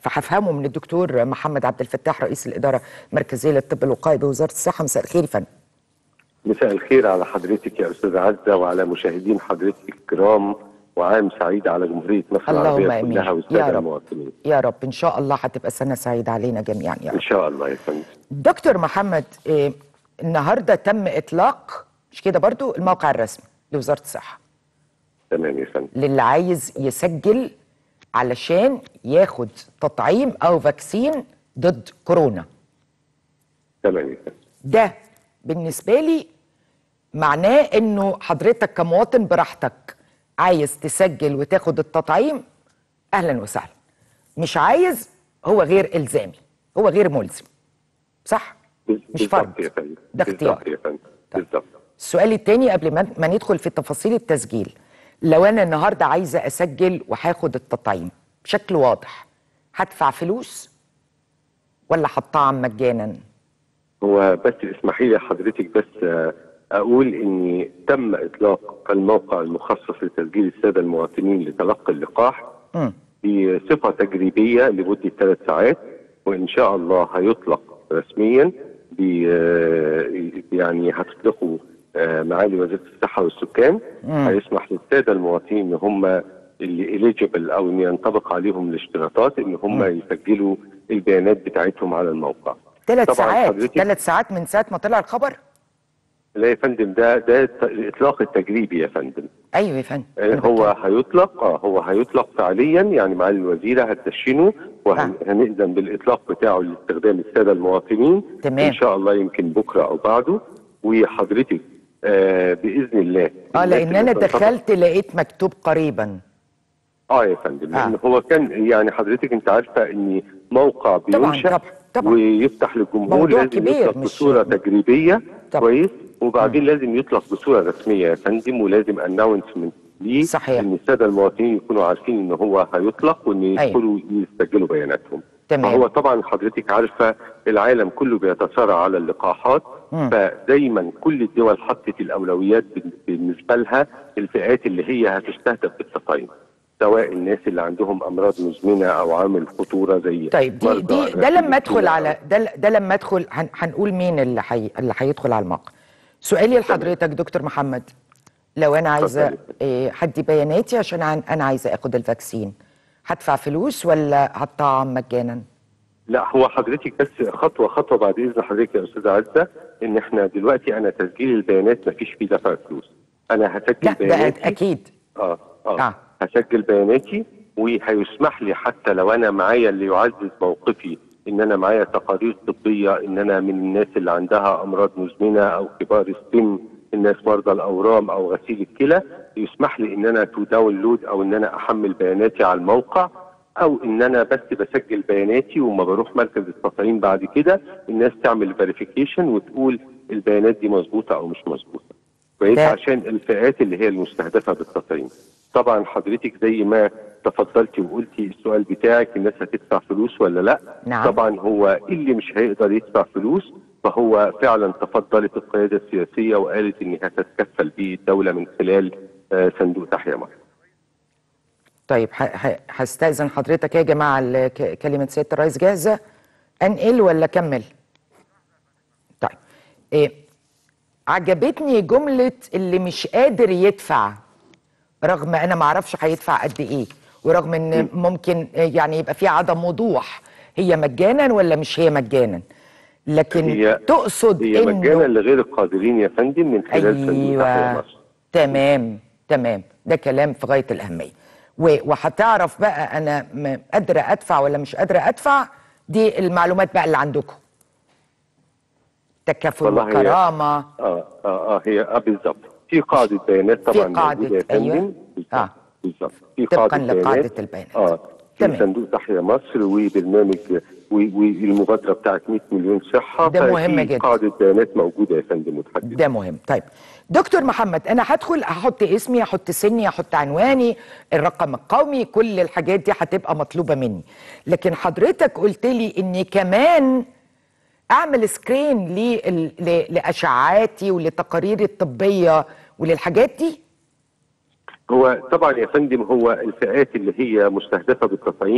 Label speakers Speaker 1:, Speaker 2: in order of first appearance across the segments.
Speaker 1: فهفهمه من الدكتور محمد عبد الفتاح رئيس الاداره المركزيه للطب الوقائي بوزاره الصحه مساء الخير يا فندم
Speaker 2: مساء الخير على حضرتك يا استاذ عزه وعلى مشاهدين حضرتك الكرام وعام سعيد على جمهوريه مصر
Speaker 1: اللهم
Speaker 2: العربيه
Speaker 1: امين
Speaker 2: كلها
Speaker 1: يا
Speaker 2: والساده
Speaker 1: رب
Speaker 2: المواطنين
Speaker 1: يا رب ان شاء الله هتبقى سنه سعيده علينا جميعا يا رب
Speaker 2: ان شاء الله يا فندم
Speaker 1: دكتور محمد إيه النهارده تم اطلاق مش كده برضو الموقع الرسمي لوزاره الصحه
Speaker 2: تمام يا فندم
Speaker 1: للي عايز يسجل علشان ياخد تطعيم او فاكسين ضد كورونا
Speaker 2: تمام يا فندم
Speaker 1: ده بالنسبه لي معناه انه حضرتك كمواطن براحتك عايز تسجل وتاخد التطعيم اهلا وسهلا مش عايز هو غير الزامي هو غير ملزم صح مش
Speaker 2: بالظبط
Speaker 1: فرض
Speaker 2: يا فندم
Speaker 1: ده اختيار
Speaker 2: بالظبط يا فندم
Speaker 1: طيب.
Speaker 2: بالظبط
Speaker 1: السؤال التاني قبل ما ما ندخل في تفاصيل التسجيل لو انا النهارده عايزه اسجل وهاخد التطعيم بشكل واضح هدفع فلوس ولا هطعم مجانا
Speaker 2: هو بس اسمحي لي حضرتك بس آه، اقول ان تم اطلاق الموقع المخصص لتسجيل الساده المواطنين لتلقي اللقاح
Speaker 1: مم.
Speaker 2: بصفه تجريبيه لمده ثلاث ساعات وان شاء الله هيطلق رسميا ب- آه، يعني هتطلقوا آه، معالي وزيره الصحه والسكان هيسمح للساده المواطنين ان هم اللي اليجيبل او ان ينطبق عليهم الاشتراطات ان هم يسجلوا البيانات بتاعتهم على الموقع
Speaker 1: ثلاث
Speaker 2: طبعاً
Speaker 1: ساعات
Speaker 2: حضرتك-
Speaker 1: ثلاث ساعات من ساعه ما طلع الخبر
Speaker 2: لا يا فندم ده ده الاطلاق التجريبي يا فندم
Speaker 1: ايوه يا فندم
Speaker 2: آه،
Speaker 1: أنا
Speaker 2: هو
Speaker 1: بتكلم.
Speaker 2: هيطلق اه هو هيطلق فعليا يعني معالي الوزيره هتدشنه وهنأذن بالاطلاق بتاعه لاستخدام الساده المواطنين
Speaker 1: تمام.
Speaker 2: ان شاء الله يمكن بكره او بعده وحضرتك آه باذن الله
Speaker 1: اه
Speaker 2: الناس
Speaker 1: لان
Speaker 2: اللي
Speaker 1: انا
Speaker 2: بتنتظر-
Speaker 1: دخلت لقيت مكتوب قريبا
Speaker 2: اه يا فندم
Speaker 1: آه.
Speaker 2: لان هو كان يعني حضرتك انت عارفه ان موقع
Speaker 1: طبعاً،
Speaker 2: بينشا
Speaker 1: طبعاً، طبعاً.
Speaker 2: ويفتح للجمهور
Speaker 1: موضوع
Speaker 2: لازم
Speaker 1: كبير،
Speaker 2: يطلق
Speaker 1: مش-
Speaker 2: بصوره تجريبيه
Speaker 1: طبعاً.
Speaker 2: كويس وبعدين لازم يطلق بصوره رسميه يا فندم ولازم اناونسمنت ليه
Speaker 1: صحيح.
Speaker 2: ان الساده المواطنين يكونوا عارفين ان هو هيطلق وان يدخلوا يسجلوا بياناتهم
Speaker 1: تمام.
Speaker 2: فهو طبعا حضرتك عارفه العالم كله بيتصارع على اللقاحات
Speaker 1: مم.
Speaker 2: فدايما كل الدول حطت الاولويات بال- بالنسبه لها الفئات اللي هي هتستهدف بالتطعيم سواء الناس اللي عندهم امراض مزمنه او عامل خطوره زي
Speaker 1: طيب دي
Speaker 2: مرضى
Speaker 1: دي ده
Speaker 2: غسيل
Speaker 1: لما ادخل
Speaker 2: الكلى
Speaker 1: على ده ده لما ادخل هن- هنقول مين اللي حي اللي هيدخل على الموقع سؤالي لحضرتك دكتور محمد لو انا عايزه
Speaker 2: اتفضلي.
Speaker 1: إيه، حدي بياناتي عشان عن- انا عايزه اخد الفاكسين هدفع فلوس ولا هطعم مجانا
Speaker 2: لا هو حضرتك بس خطوه خطوه بعد اذن حضرتك يا استاذه عزه ان احنا دلوقتي انا تسجيل البيانات ما فيش فيه دفع فلوس انا هسجل
Speaker 1: لا ده
Speaker 2: بياناتي
Speaker 1: اكيد
Speaker 2: اه اه,
Speaker 1: آه.
Speaker 2: هسجل بياناتي وهيسمح لي حتى لو انا معايا اللي يعزز موقفي ان انا معايا تقارير طبيه ان انا من الناس اللي عندها امراض مزمنه او كبار السن الناس مرضى الاورام او غسيل الكلى يسمح لي ان انا تو داونلود او ان انا احمل بياناتي على الموقع او ان انا بس بسجل بياناتي وما بروح مركز التطعيم بعد كده الناس تعمل فيريفيكيشن وتقول البيانات دي مظبوطه او مش مظبوطه كويس
Speaker 1: ده-
Speaker 2: عشان الفئات اللي هي المستهدفه بالتطعيم طبعا حضرتك زي ما تفضلتي وقلتي السؤال بتاعك الناس هتدفع فلوس ولا لا
Speaker 1: نعم.
Speaker 2: طبعا هو اللي مش هيقدر يدفع فلوس فهو فعلا تفضلت القياده السياسيه وقالت انها هتتكفل به الدوله من خلال آه، صندوق تحيا مصر
Speaker 1: طيب ه- ه- هستأذن حضرتك يا جماعة ال- ك- كلمة سيادة الرئيس جاهزة أنقل ولا أكمل؟ طيب إيه عجبتني جملة اللي مش قادر يدفع رغم أنا معرفش هيدفع قد إيه ورغم إن ممكن يعني يبقى في عدم وضوح هي مجانا ولا مش هي مجانا لكن
Speaker 2: هي
Speaker 1: تقصد
Speaker 2: هي
Speaker 1: إنه
Speaker 2: مجانا لغير القادرين يا فندم من خلال صندوق تحيا
Speaker 1: ايوه
Speaker 2: مصر
Speaker 1: تمام تمام ده كلام في غايه الاهميه و- وهتعرف بقى انا م- قادره ادفع ولا مش قادره ادفع دي المعلومات بقى اللي عندكم تكافل
Speaker 2: والله هي-
Speaker 1: وكرامه
Speaker 2: اه اه اه هي اه بالظبط في قاعده بيانات طبعا
Speaker 1: في قاعدة،
Speaker 2: موجوده يا
Speaker 1: أيوة.
Speaker 2: فندم بالظبط
Speaker 1: آه.
Speaker 2: بالظبط في
Speaker 1: طبقاً
Speaker 2: قاعده
Speaker 1: لقاعدة
Speaker 2: بيانات
Speaker 1: البيانات.
Speaker 2: اه في
Speaker 1: تمام.
Speaker 2: صندوق تحيا مصر وبرنامج و- والمبادره بتاعت 100 مليون صحه
Speaker 1: ده
Speaker 2: ففي
Speaker 1: مهم جدا.
Speaker 2: قاعده بيانات موجوده يا فندم متحدده
Speaker 1: ده مهم طيب دكتور محمد انا هدخل احط اسمي احط سني احط عنواني الرقم القومي كل الحاجات دي هتبقى مطلوبه مني لكن حضرتك قلت لي اني كمان اعمل سكرين لل- ل- لاشعاعاتي ولتقاريري الطبيه وللحاجات دي
Speaker 2: هو طبعا يا فندم هو الفئات اللي هي مستهدفه بالتطعيم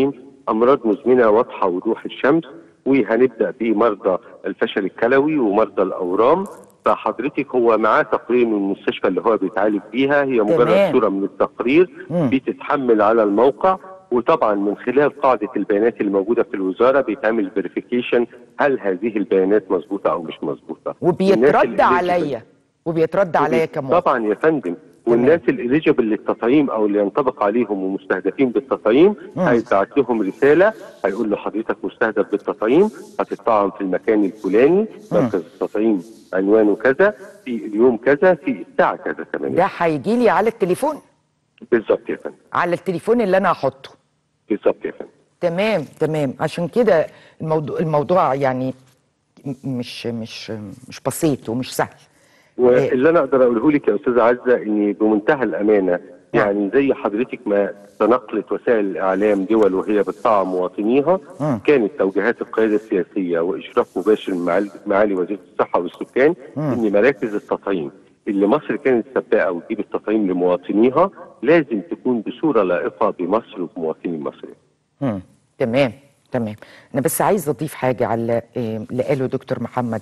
Speaker 2: امراض مزمنه واضحه وضوح الشمس وهنبدا بمرضى الفشل الكلوي ومرضى الاورام فحضرتك هو معاه تقرير من المستشفى اللي هو بيتعالج بيها هي مجرد
Speaker 1: تمام.
Speaker 2: صوره من التقرير
Speaker 1: مم.
Speaker 2: بتتحمل على الموقع وطبعا من خلال قاعده البيانات الموجوده في الوزاره بيتعمل فيريفيكيشن هل هذه البيانات مظبوطه او مش مظبوطه الناس
Speaker 1: وبيترد
Speaker 2: اللي
Speaker 1: عليا وبيترد عليا كمواطن
Speaker 2: طبعا يا فندم والناس الاليجيبل للتطعيم او اللي ينطبق عليهم ومستهدفين بالتطعيم هيبعت لهم رساله هيقول له حضرتك مستهدف بالتطعيم هتطعم في المكان الفلاني مركز التطعيم عنوانه كذا في اليوم كذا في الساعه كذا كمان
Speaker 1: ده هيجي لي على التليفون
Speaker 2: بالظبط يا فندم
Speaker 1: على التليفون اللي انا هحطه
Speaker 2: بالظبط يا فندم
Speaker 1: تمام تمام عشان كده الموضوع الموضوع يعني م- مش مش مش بسيط ومش سهل
Speaker 2: واللي انا اقدر اقوله لك يا استاذه عزه اني بمنتهى الامانه يعني زي حضرتك ما تنقلت وسائل الاعلام دول وهي بتطعم مواطنيها
Speaker 1: مم.
Speaker 2: كانت توجيهات القياده السياسيه واشراف مباشر من معالي- معالي وزيره الصحه والسكان ان مراكز التطعيم اللي مصر كانت سباقه وتجيب التطعيم لمواطنيها لازم تكون بصوره لائقه بمصر وبمواطني المصريين.
Speaker 1: مم. تمام تمام انا بس عايز اضيف حاجه على آه، اللي قاله دكتور محمد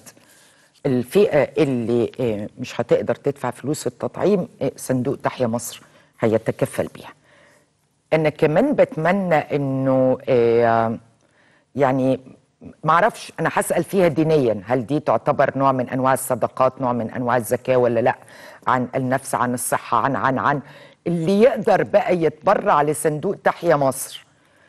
Speaker 1: الفئه اللي آه، مش هتقدر تدفع فلوس التطعيم آه، صندوق تحيا مصر هيتكفل بيها انا كمان بتمنى انه آه، يعني ما اعرفش انا هسال فيها دينيا هل دي تعتبر نوع من انواع الصدقات نوع من انواع الزكاه ولا لا عن النفس عن الصحه عن عن عن اللي يقدر بقى يتبرع لصندوق تحيا مصر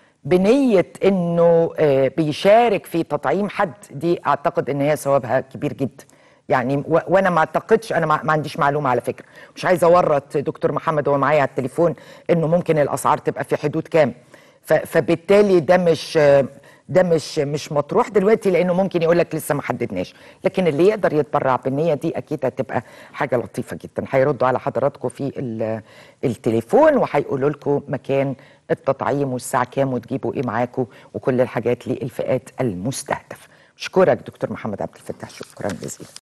Speaker 1: بنيه انه آه، بيشارك في تطعيم حد دي اعتقد ان هي ثوابها كبير جدا يعني و- وانا ما اعتقدش انا ما ما عنديش معلومه على فكره مش عايزه اورط دكتور محمد وهو معايا على التليفون انه ممكن الاسعار تبقى في حدود كام ف- فبالتالي ده مش ده مش مش مطروح دلوقتي لانه ممكن يقول لك لسه ما حددناش لكن اللي يقدر يتبرع بالنيه دي اكيد هتبقى حاجه لطيفه جدا هيردوا على حضراتكم في ال- التليفون وهيقولوا لكم مكان التطعيم والساعه كام وتجيبوا ايه معاكم وكل الحاجات للفئات المستهدفه اشكرك دكتور محمد عبد الفتاح شكرا جزيلا